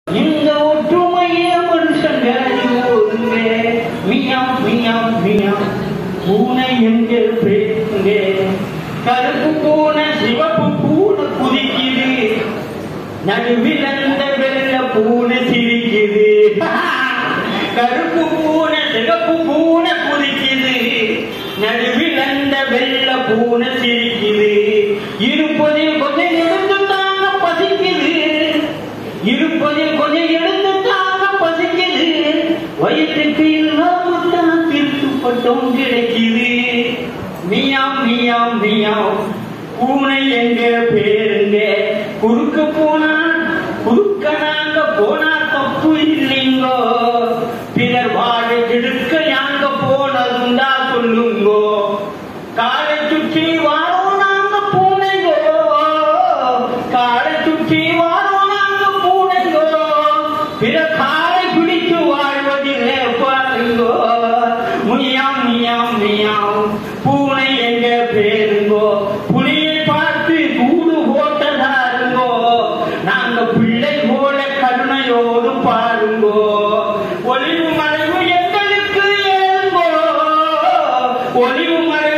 இந்த ஒற்றுமையே மனுஷங்க ஒருங்க மியாம் மியாம் மியாம் பூனை எங்கே பேசுங்க கருப்பு பூனை சிவப்பு பூனை குதிக்குது நடுவில் அந்த வெள்ள பூனை சிரிக்குது கருப்பு பூனை சிவப்பு பூனை குதிக்குது நடுவில் அந்த வெள்ள பூனை சிரிக்குது இருப்பதில் கொஞ்சம் எடுத்து தாங்க பசிக்குது இருப்பதில் கொஞ்சம் எடுத்து தாங்க பசிக்குது வயிற்றுக்கு இல்லாம தான் திருத்துப்பட்டம் கிடைக்குது மியாம் மியாம் மியாம் பூனை எங்க பேருங்க குறுக்க போனா குறுக்க நாங்க போனா தப்பு இல்லைங்கோ பிறர் வாழ கெடுக்க யாங்க போனதுண்டா சொல்லுங்கோ காலை சுற்றி வாரோம் நாங்க பூனைங்கோ காலை சுற்றி வாரோம் நாங்க பூனைங்கோ பிற காலை பிடித்து வாழ்வதில்லை பாருங்கோ மியாம் மியாம் மியாம் பூனை எங்க பேருங்கோ புலியை பார்த்து கூடு போட்டதாருங்கோ நாங்க பிள்ளை போல கருணையோடு பாருங்கோ ஒளிவு மறைவு எங்களுக்கு ஏங்கோ ஒளிவு மறைவு